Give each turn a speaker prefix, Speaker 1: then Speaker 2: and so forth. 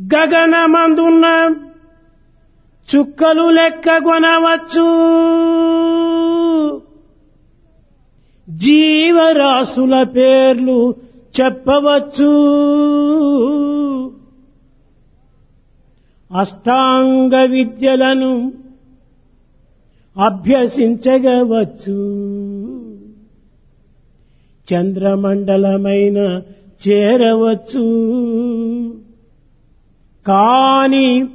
Speaker 1: గగనమందున్న చుక్కలు లెక్కగొనవచ్చు జీవరాశుల పేర్లు చెప్పవచ్చు అష్టాంగ విద్యలను అభ్యసించగవచ్చు చంద్రమండలమైన చేరవచ్చు కాని